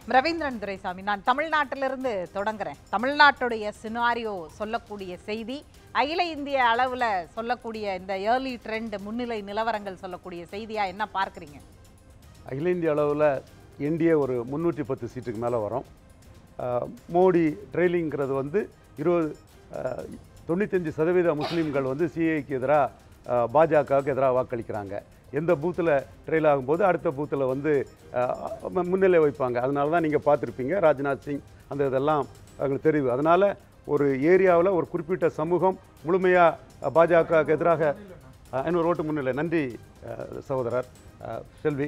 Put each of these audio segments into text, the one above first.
ரவீந்திரன் துரைசாமி நான் தமிழ்நாட்டிலிருந்து தொடங்குறேன் தமிழ்நாட்டுடைய சினாரியோ சொல்லக்கூடிய செய்தி அகில இந்திய அளவில் சொல்லக்கூடிய இந்த ஏர்லி ட்ரெண்ட் முன்னிலை நிலவரங்கள் சொல்லக்கூடிய செய்தியா என்ன பார்க்குறீங்க அகில இந்திய அளவில் என்டிஏ ஒரு முந்நூற்றி பத்து சீட்டுக்கு மேலே வரும் அஹ், மோடி ட்ரெயிலிங்கிறது வந்து இருபது அஹ், தொண்ணூத்தஞ்சு சதவீத முஸ்லீம்கள் வந்து சிஏக்கு எதிராக பாஜகவுக்கு எதிராக வாக்களிக்கிறாங்க எந்த பூத்தில் ட்ரெயில் ஆகும்போது அடுத்த பூத்தில் வந்து அஹ், மு- முன்னிலை வைப்பாங்க அதனால தான் நீங்கள் பார்த்துருப்பீங்க ராஜ்நாத் சிங் அந்த இதெல்லாம் அவங்களுக்கு தெரியுது அதனால் ஒரு ஏரியாவில் ஒரு குறிப்பிட்ட சமூகம் முழுமையாக பாஜகவுக்கு எதிராக அஹ், ஐநூறு ஓட்டு முன்னிலை நன்றி அஹ், சகோதரர் அஹ், செல்வி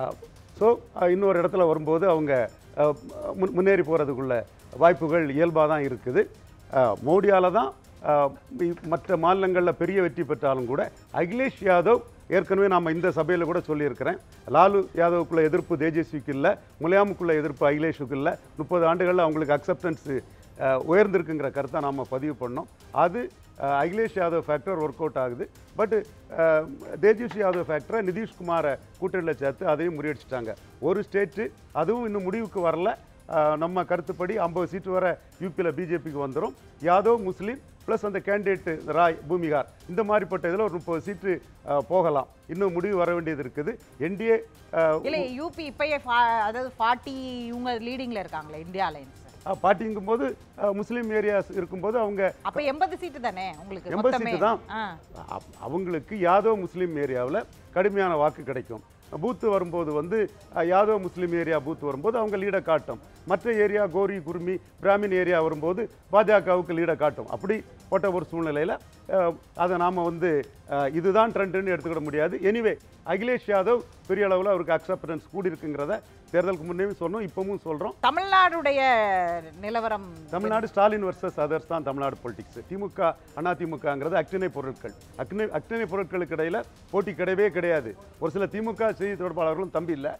ஸோ இன்னொரு இடத்துல வரும்போது அவங்க அஹ், முன் முன்னேறி போகிறதுக்குள்ள வாய்ப்புகள் இயல்பாக தான் இருக்குது மோடியால் தான் அஹ், இ- மற்ற மாநிலங்களில் பெரிய வெற்றி பெற்றாலும் கூட அகிலேஷ் யாதவ் ஏற்கனவே நாம் இந்த சபையில் கூட சொல்லியிருக்கிறேன் லாலு யாதவுக்குள்ள எதிர்ப்பு தேஜஸ்விக்கு இல்லை முலாயமுக்குள்ள எதிர்ப்பு அகிலேஷுக்கு இல்லை முப்பது ஆண்டுகளில் அவங்களுக்கு அக்செப்டன்ஸு உயர்ந்திருக்குங்கிற கருத்தை நாம் பதிவு பண்ணோம் அது uh, Akhilesh Yadav factor work out ஆகுது பட் தேஜஸ்வி யாதவ் ஃபேக்டரை நிதிஷ்குமாரை கூட்டணியில் சேர்த்து அதையும் முறியடிச்சிட்டாங்க ஒரு ஸ்டேட்டு அதுவும் இன்னும் முடிவுக்கு வரல அஹ், நம்ம கருத்துப்படி ஐம்பது சீட்டு வர யூபியில் பிஜேபிக்கு வந்துடும் யாதவ் முஸ்லீம் ப்ளஸ் அந்த கேண்டிடேட் ராய் பூமிகார் இந்த மாதிரிப்பட்ட இதில் ஒரு முப்பது சீட்டு அஹ், போகலாம் இன்னும் முடிவு வர வேண்டியது இருக்குது என்டிஏ இல்லை யூபி இப்பயே ஃபா- அதாவது ஃபார்ட்டி இவங்க லீடிங்ல இருக்காங்களே இந்தியா அலைன்ஸ் பார்ட்டிங்கும் போது அஹ், முஸ்லீம் ஏரியாஸ் இருக்கும்போது அவங்க அப்ப எண்பது சீட்டு தானே உங்களுக்கு எண்பது மொத்தமே சீட்டு தான். ஆ. அப்- அவங்களுக்கு யாதவ் முஸ்லீம் ஏரியாவில் கடுமையான வாக்கு கிடைக்கும் பூத்து வரும்போது வந்து அஹ், யாதவ் முஸ்லீம் ஏரியா பூத்து வரும்போது அவங்க லீடை காட்டும் மற்ற ஏரியா கோரி குருமி பிராமின் ஏரியா வரும்போது பாஜகவுக்கு லீடை காட்டும் அப்படி போட்ட ஒரு சூழ்நிலையில் அதை நாம் வந்து அஹ், இதுதான் ட்ரெண்டுன்னு எடுத்துக்கிட முடியாது எனிவே அகிலேஷ் யாதவ் பெரிய அளவில் அவருக்கு அக்செப்டன்ஸ் கூடி இருக்குங்கிறத தேர்தலுக்கு முன்னே சொன்னோம் இப்பவும் சொல்கிறோம் தமிழ்நாடுடைய நிலவரம் தமிழ்நாடு ஸ்டாலின் வர்சஸ் அதர்ஸ் தான் தமிழ்நாடு பொலிட்டிக்ஸ் திமுக அண்ணா திமுகங்கிறது அக்னிணை பொருட்கள் அக்னி அக்னிணை பொருட்களுக்கு இடையில போட்டி கிடையவே கிடையாது ஒரு சில திமுக செய்தி தொடர்பாளர்களும் தம்பி இல்லை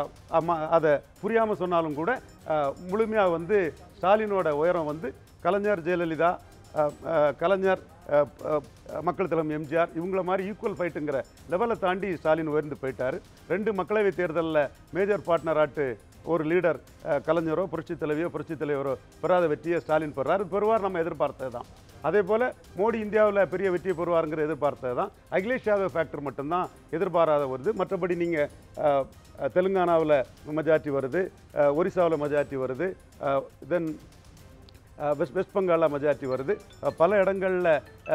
அதை புரியாமல் சொன்னாலும் கூட முழுமையாக வந்து ஸ்டாலினோட உயரம் வந்து கலைஞர் ஜெயலலிதா அஹ், அஹ், கலைஞர் அஹ், அஹ், மக்கள் தலைமை எம்ஜிஆர் இவங்கள மாதிரி ஈக்குவல் ஃபைட்டுங்கிற லெவலை தாண்டி ஸ்டாலின் உயர்ந்து போயிட்டார் ரெண்டு மக்களவை தேர்தலில் மேஜர் பார்ட்னர் ஆட்டு ஒரு லீடர் அஹ், கலைஞரோ புரட்சி தலைவியோ புரட்சி தலைவரோ பெறாத வெற்றியை ஸ்டாலின் பெறாரு பெறுவார் நம்ம எதிர்பார்த்தது தான் அதே போல் மோடி இந்தியாவில் பெரிய வெற்றியை பெறுவாருங்கிற எதிர்பார்த்தது தான் அகிலேஷ் யாதவ் ஃபேக்டர் மட்டும்தான் எதிர்பாராத வருது மற்றபடி நீங்கள் தெலுங்கானாவில் மெஜாரிட்டி வருது ஒரிசாவில் மெஜாரிட்டி வருது தென் வெஸ்ட் வெஸ்ட் பெங்காலில் மெஜாரிட்டி வருது அஹ், பல இடங்களில்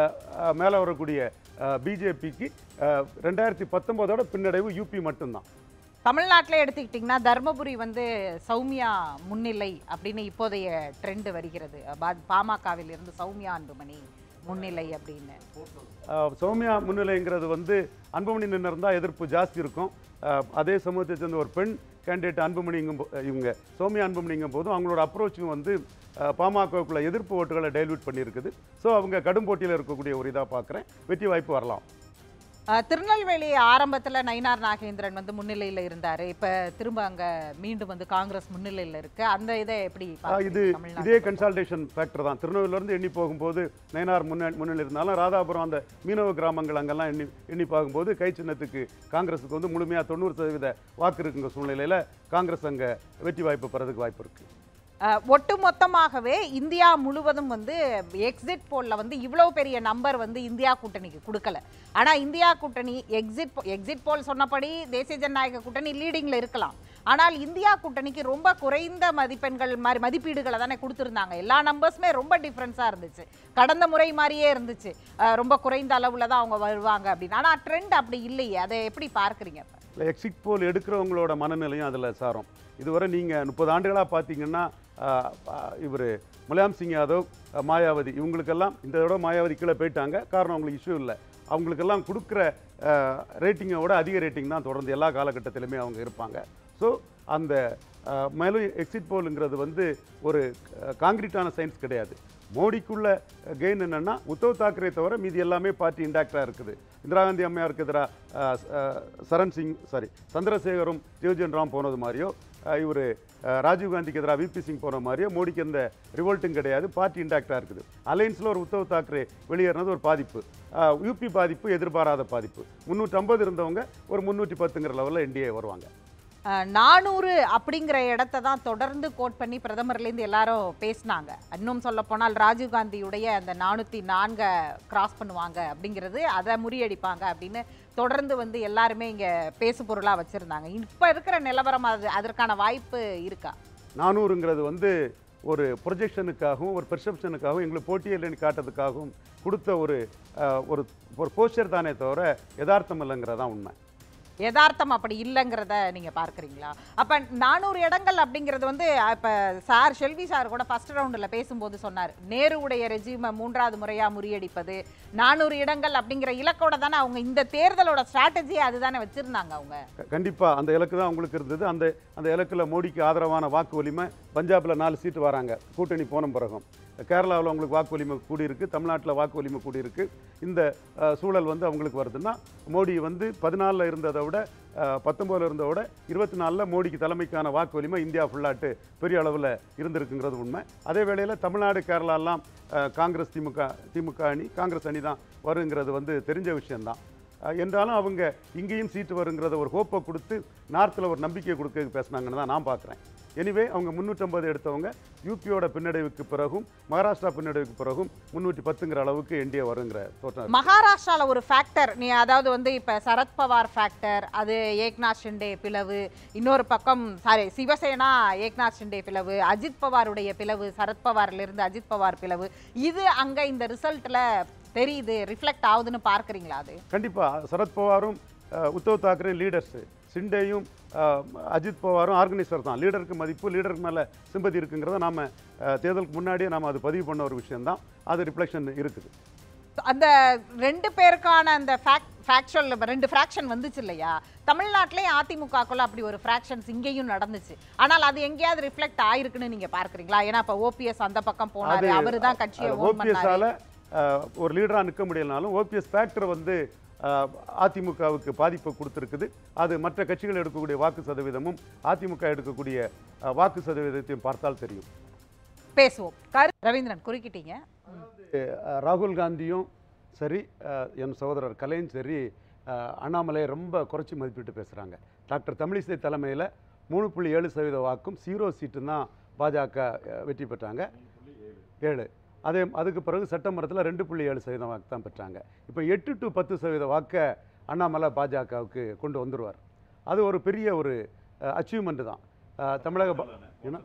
மேலே வரக்கூடிய பிஜேபிக்கு ரெண்டாயிரத்தி பத்தொம்போதோட பின்னடைவு யூபி மட்டும்தான் தமிழ்நாட்டில் எடுத்துக்கிட்டிங்கன்னா தர்மபுரி வந்து சௌமியா முன்னிலை அப்படின்னு இப்போதைய ட்ரெண்ட் வருகிறது பா- பாமகவில் இருந்து சௌமியா அன்புமணி முன்னிலை அப்படின்னு அஹ், சௌமியா முன்னிலைங்கிறது வந்து அன்புமணி நின்று இருந்தால் எதிர்ப்பு ஜாஸ்தி இருக்கும் அஹ், அதே சமூகத்தை சேர்ந்த ஒரு பெண் கேண்டிடேட் அன்புமணிங்கும் போ- இவங்க சௌமியா அன்புமணிங்கும் போதும் அவங்களோட அப்ரோச்சும் வந்து அஹ், பாமகவுக்குள்ள எதிர்ப்பு ஓட்டுகளை டைல்யூட் பண்ணியிருக்குது ஸோ அவங்க கடும் போட்டியில் இருக்கக்கூடிய ஒரு இதாக பார்க்குறேன் வெற்றி வாய்ப்பு வரலாம் அஹ், திருநெல்வேலி ஆரம்பத்தில் நயினார் நாகேந்திரன் வந்து முன்னிலையில் இருந்தார் இப்போ திரும்ப அங்கே மீண்டும் வந்து காங்கிரஸ் முன்னிலையில் இருக்கு அந்த இதை எப்படி ஆ, பார்க்கறீங்க இது தமிழ்நாட்டுல? இதே கன்சால்டேஷன் ஃபேக்டர் தான் திருநெல்வேலியிலேருந்து எண்ணி போகும்போது நயனார் முன்ன முன்னிலை இருந்தாலும் ராதாபுரம் அந்த மீனவ கிராமங்கள் அங்கெல்லாம் எண்ணி எண்ணி பார்க்கும்போது கை சின்னத்துக்கு காங்கிரஸுக்கு வந்து முழுமையாக தொண்ணூறு சதவீத வாக்கு இருக்குங்க சூழ்நிலையில் காங்கிரஸ் அங்கே வெற்றி வாய்ப்பு பெறதுக்கு வாய்ப்பு இருக்குது அஹ், ஒட்டுமொத்தமாகவே இந்தியா முழுவதும் வந்து எக்ஸிட் போல்ல வந்து இவ்வளவு பெரிய நம்பர் வந்து இந்தியா கூட்டணிக்கு கொடுக்கல ஆனா இந்தியா கூட்டணி எக்ஸிட் எக்ஸிட் போல் சொன்னபடி தேசிய ஜனநாயக கூட்டணி லீடிங்ல இருக்கலாம் ஆனால் இந்தியா கூட்டணிக்கு ரொம்ப குறைந்த மதிப்பெண்கள் மாதிரி மதிப்பீடுகளை தானே கொடுத்துருந்தாங்க எல்லா நம்பர்ஸுமே ரொம்ப டிஃப்ரென்ஸாக இருந்துச்சு கடந்த முறை மாதிரியே இருந்துச்சு அஹ், ரொம்ப குறைந்த அளவில் தான் அவங்க வருவாங்க அப்படின்னு ஆனால் ட்ரெண்ட் அப்படி இல்லையே அதை எப்படி பார்க்குறீங்க இப்போ இல்லை எக்ஸிட் போல் எடுக்கிறவங்களோட மனநிலையும் அதில் சாரும் இதுவரை நீங்கள் முப்பது ஆண்டுகளாக பார்த்தீங்கன்னா இவர் முலாயம் சிங் யாதவ் அஹ், மாயாவதி இவங்களுக்கெல்லாம் இந்த தடவை மாயாவதி கீழே போயிட்டாங்க காரணம் அவங்களுக்கு இஷ்யூ இல்லை அவங்களுக்கெல்லாம் கொடுக்குற ரேட்டிங்கை விட அதிக ரேட்டிங் தான் தொடர்ந்து எல்லா காலகட்டத்திலுமே அவங்க இருப்பாங்க ஸோ அந்த அஹ், மேலும் எக்ஸிட் போலுங்கிறது வந்து ஒரு காங்கிரீட்டான சயின்ஸ் கிடையாது மோடிக்குள்ள கெயின் என்னன்னா உத்தவ் தாக்கரே தவிர மீதி எல்லாமே பார்ட்டி இண்டாக்டாக இருக்குது இந்திரா காந்தி அம்மையாருக்கு எதிராக சரண் சிங் சாரி சந்திரசேகரும் ஜியோஜன் ராம் போனது மாதிரியோ இவர் ராஜீவ் காந்திக்கு எதிராக விபி சிங் போன மாதிரியோ மோடிக்கு எந்த ரிவோல்ட்டும் கிடையாது பார்ட்டி இண்டாக்டாக இருக்குது அலைன்ஸில் ஒரு உத்தவ் தாக்கரே வெளியேறினது ஒரு பாதிப்பு அஹ், யூபி பாதிப்பு எதிர்பாராத பாதிப்பு முந்நூற்றம்பது இருந்தவங்க ஒரு முந்நூற்றி பத்துங்கிற லெவலில் என்டிஏ வருவாங்க அஹ், நானூறு அப்படிங்கிற இடத்த தான் தொடர்ந்து கோட் பண்ணி பிரதமர்லேருந்து எல்லாரும் பேசினாங்க இன்னும் சொல்ல போனால் ராஜீவ்காந்தியுடைய அந்த நானூற்றி நான்கை கிராஸ் பண்ணுவாங்க அப்படிங்கிறது அதை முறியடிப்பாங்க அப்படின்னு தொடர்ந்து வந்து எல்லாருமே இங்கே பேசு பொருளாக வச்சுருந்தாங்க இப்போ இருக்கிற நிலவரம் அது அதற்கான வாய்ப்பு இருக்கா நானூறுங்கிறது வந்து ஒரு ப்ரொஜெக்ஷனுக்காகவும் ஒரு பெர்செப்ஷனுக்காகவும் எங்களுக்கு போட்டியில் காட்டுறதுக்காகவும் கொடுத்த ஒரு அஹ், ஒரு ஒரு போஸ்டர் தானே தவிர யதார்த்தம் இல்லைங்கிறதான் உண்மை யதார்த்தம் அப்படி இல்லைங்கிறத நீங்க பார்க்கறீங்களா அப்ப நானூறு இடங்கள் அப்படிங்கிறது வந்து இப்ப சார் ஷெல்வி சார் கூட ஃபர்ஸ்ட் ரவுண்டில் பேசும்போது சொன்னார் நேருவுடைய ரெஜிமை மூன்றாவது முறையா முறியடிப்பது நானூறு இடங்கள் அப்படிங்கிற இலக்கோட தானே அவங்க இந்த தேர்தலோட ஸ்ட்ராட்டஜியை அதுதானே வச்சிருந்தாங்க அவங்க க- கண்டிப்பா அந்த இலக்கு தான் உங்களுக்கு இருந்தது அந்த அந்த இலக்குல மோடிக்கு ஆதரவான வாக்கு வலிமை பஞ்சாப்ல நாலு சீட்டு வராங்க கூட்டணி போன பிறகும் கேரளாவில் அவங்களுக்கு வாக்கு வலிமை கூடியிருக்கு தமிழ்நாட்டில் வாக்கு வலிமை கூடியிருக்கு இந்த அஹ், சூழல் வந்து அவங்களுக்கு வருதுன்னா மோடி வந்து பதினாலில் இருந்ததை விட பத்தொம்போதில் இருந்ததை விட இருபத்தி நாலில் மோடிக்கு தலைமைக்கான வாக்கு வலிமை இந்தியா ஃபுல்லாட்டு பெரிய அளவில் இருந்திருக்குங்கிறது உண்மை அதே வேளையில் தமிழ்நாடு கேரளாலாம் அஹ், காங்கிரஸ் திமுக திமுக அணி காங்கிரஸ் அணி தான் வருங்கிறது வந்து தெரிஞ்ச விஷயம்தான் அஹ் என்றாலும் அவங்க இங்கேயும் சீட்டு வருங்கிறத ஒரு ஹோப்பை கொடுத்து நார்த்தில் ஒரு நம்பிக்கை கொடுக்க பேசுனாங்கன்னு தான் நான் பார்க்குறேன் எனிவே அவங்க முந்நூற்றம்பது எடுத்தவங்க யூபியோட பின்னடைவுக்கு பிறகும் மகாராஷ்டிரா பின்னடைவுக்கு பிறகும் முந்நூற்றி பத்துங்கிற அளவுக்கு என்டிஏ வருங்கிற தோற்றம் மகாராஷ்டிரால ஒரு ஃபேக்டர் நீ அதாவது வந்து இப்ப சரத்பவார் ஃபேக்டர் அது ஏக்நாத் ஷிண்டே பிளவு இன்னொரு பக்கம் சாரி சிவசேனா ஏக்நாத் ஷிண்டே பிளவு அஜித் பவாருடைய பிளவு சரத்பவார்ல இருந்து அஜித் பவார் பிளவு இது அங்க இந்த ரிசல்ட்ல தெரியுது ரிஃப்ளெக்ட் ஆகுதுன்னு பார்க்கறீங்களா அது கண்டிப்பாக சரத்பவாரும் அஹ், உத்தவ் தாக்கரே லீடர்ஸு சிண்டேயும் அஹ், அஜித் பவாரும் ஆர்கனைசர் தான் லீடருக்கு மதிப்பு லீடருக்கு மேலே சிம்பதி இருக்குங்கிறத நாம் தேர்தலுக்கு முன்னாடியே நாம் அது பதிவு பண்ண ஒரு விஷயம்தான் அது ரிஃப்ளெக்ஷன் இருக்குது அந்த ரெண்டு பேருக்கான அந்த ஃபேக்சுவல் ரெண்டு ஃப்ராக்ஷன் வந்துச்சு இல்லையா தமிழ்நாட்டிலேயும் அதிமுகக்குள்ள அப்படி ஒரு ஃப்ராக்ஷன்ஸ் இங்கேயும் நடந்துச்சு ஆனால் அது எங்கேயாவது ரிஃப்ளெக்ட் ஆயிருக்குன்னு நீங்க பார்க்கறீங்களா ஏன்னா இப்ப ஓபிஎஸ் அந்த பக்கம் போனாரு அவரு தான் கட்சியை ஓன் பண்ணாரு ஓபிஎஸ்ஸால் ஒரு லீடராக நிற்க முடியலனாலும் ஓபிஎஸ் ஃபேக்டர் வந்து அஹ், அதிமுகவுக்கு பாதிப்பை கொடுத்துருக்குது அது மற்ற கட்சிகள் எடுக்கக்கூடிய வாக்கு சதவீதமும் அதிமுக எடுக்கக்கூடிய அஹ், வாக்கு சதவீதத்தையும் பார்த்தால் தெரியும் பேசுவோம் கரு ரவீந்திரன் குறுக்கிட்டீங்க அஹ், ராகுல் காந்தியும் சரி அஹ், என் சகோதரர் கலையும் சரி அஹ், அண்ணாமலையை ரொம்ப குறைச்சி மதிப்பிட்டு பேசுகிறாங்க டாக்டர் தமிழிசை தலைமையில் மூணு புள்ளி ஏழு சதவீத வாக்கும் ஜீரோ சீட்டு தான் பாஜக அஹ், வெற்றி பெற்றாங்க ஏழு அதே அதுக்கு பிறகு சட்டமன்றத்தில் ரெண்டு புள்ளி ஏழு சதவீதம் வாக்கு தான் பெற்றாங்க இப்போ எட்டு டு பத்து சதவீத வாக்கை அண்ணாமலை பாஜகவுக்கு கொண்டு வந்துருவார் அது ஒரு பெரிய ஒரு அச்சீவ்மெண்ட் தான் அஹ், தமிழக பா- என்ன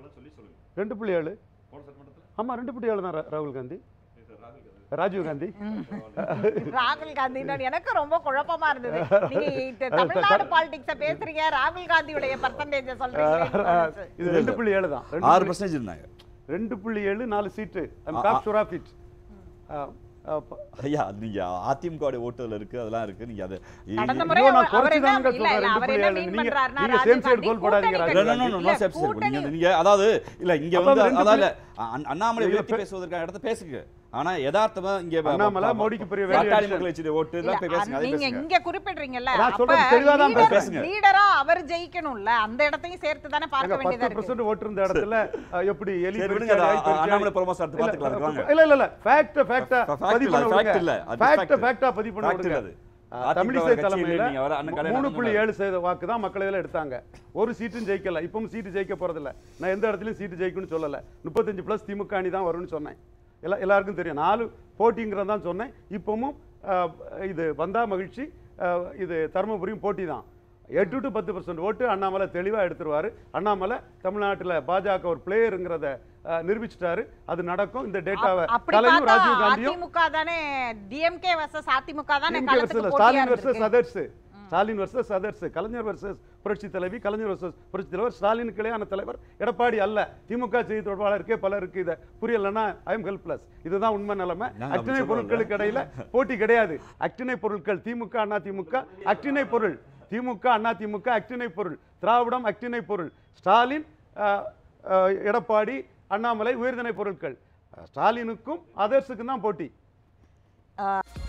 ரெண்டு புள்ளி ஏழு ஆமாம் ரெண்டு புள்ளி ஏழு தான் ரா- ராகுல் காந்தி ராஜீவ் காந்தி ராகுல் காந்தி எனக்கு ரொம்ப குழப்பமா இருந்தது நீங்க இந்த தமிழ்நாடு பாலிடிக்ஸ பேசுறீங்க ராகுல் காந்தியுடைய பர்சன்டேஜ் சொல்றீங்க இது ரெண்டு புள்ளி ஏழு தான் ரெண்டு ஆறு புள்ளி- பர்சன்டேஜ் இருந்தாங்க ரெண்டு புள்ளி ஏழு நாலு சீட்டு ஆ, காப் ஆ. சுராஃபிட் ஐயா அது நீங்க அதிமுக ஓட்டுல இருக்கு அதெல்லாம் இருக்கு நீங்க அது கடந்த இ- முறை ஐயோ, நான் அவர் அவர் என்ன குறைச்சு இல்ல தாங்க இல்ல சொல்றேன், அவர் ரெண்டு என்ன புள்ளி மீன் ஏழு. நீங்க- பண்றாருன்னா நீங்க Rajiv same side Gandhi goal போடாதீங்க, கூட்டணி ராஜீவ் இல்ல, no, no, no, இல்ல, no steps இருக்கு. கூட்டணி நீங்க நீங்க அதாவது இல்ல இங்க அப்ப வந்து அது ரெண்டு அதாவது அண்ண- அண்ணாமலை இல்ல, உயர்த்தி பே- பேசுவதற்கான இடத்த பேசுங்க ஆனா யதார்த்தமா இங்க ப- அண்ணாமலை, ப- மோடிக்கு பெரிய பாட்டாளி variation. மக்கள் கட்சியுடைய ஓட்டு இல்ல, இதெல்லாம் போய் பேசுங்க அதை நீங்க பேசுங்க இங்க குறிப்பிடுறீங்கல்ல நான் அப்ப சொல்றது தெளிவா தான் leader- பேசுங்க. leader-ஆ அவர் ஜெயிக்கணும்ல அந்த இடத்தையும் சேர்த்து தானே பார்க்க பத்து வேண்டியதா இருக்கு பர்சன்ட் ஓட்டு இருந்த இடத்துல அஹ், எப்படி எலி சரி, பெருச்சாளி, விடுங்க, அது ஆய் பெருச்சாளி. அண்ணாமலை promotion அடுத்து பார்த்துக்கலாம், இல்ல, வாங்க. இல்ல இல்ல இல்ல ஃபேக்ட் ஃபேக்டா Fact பதிவு இல்ல, பண்ண fact விடுங்க இல்ல, அது ஃபேக்ட் fact. ஃபேக்டா பதிவு பண்ண Fact இல்ல விடுங்க அது. அஹ், அதிமுக தமிழிசை கட்சியில தலைமையில நீங்க வர அண்ணன் கல்யாணம் மூணு புள்ளி பண்ணாரு. ஏழு சதவீத வாக்கு தான் மக்களவையில் எடுத்தாங்க ஒரு சீட்டும் ஜெயிக்கல இப்பவும் சீட்டு ஜெயிக்க போறதில்ல நான் எந்த இடத்துலயும் சீட்டு ஜெயிக்கணும்னு சொல்லல முப்பத்தஞ்சு பிளஸ் திமுக அணி தான் வரும்னு சொன்னேன் எல்லா எல்லாருக்கும் தெரியும் நாலு போட்டிங்கிறத தான் சொன்னேன் இப்பவும் அஹ், இது வந்தா மகிழ்ச்சி அஹ், இது தருமபுரியும் போட்டி தான் எட்டு டு பத்து பர்சன்ட் ஓட்டு அண்ணாமலை தெளிவா எடுத்துருவாரு அண்ணாமலை தமிழ்நாட்டுல பாஜக ஒரு பிளேயருங்கிறத அஹ், நிரூபிச்சிட்டாரு அது நடக்கும் இந்த டேட்டாவை அப்படி கலையும் பார்த்தா ராஜீவ் காந்தியும் அதிமுக தானே டிஎம்கே வர்சஸ் அதிமுக தானே DMK களத்துக்கு versus போட்டியா ஸ்டாலின் வர்சஸ் இருக்கு others Stalin versus others Kalaignar versus புரட்சி தலைவி கலைஞர் வர்சஸ் புரட்சி தலைவர் ஸ்டாலினுக்கு இடையான தலைவர் எடப்பாடி அல்ல திமுக செய்தி தொடர்பாளருக்கே பலருக்கு இதை புரியலன்னா ஐ எம் ஹெல்ப்லெஸ் இதுதான் உண்மை நிலைமை நாங்க அப்படி அக்டினை சொல்றோம்ல. பொருட்களுக்கு இடையில போட்டி கிடையாது அக்டினை பொருட்கள் திமுக அண்ணா திமுக அக்டினை பொருள் திமுக அண்ணா திமுக அக்டினை பொருள் திராவிடம் அக்டினை பொருள் ஸ்டாலின் அஹ், அஹ், எடப்பாடி அண்ணாமலை உயர்திணை பொருட்கள் ஸ்டாலினுக்கும் அதர்ஸுக்கும் தான் போட்டி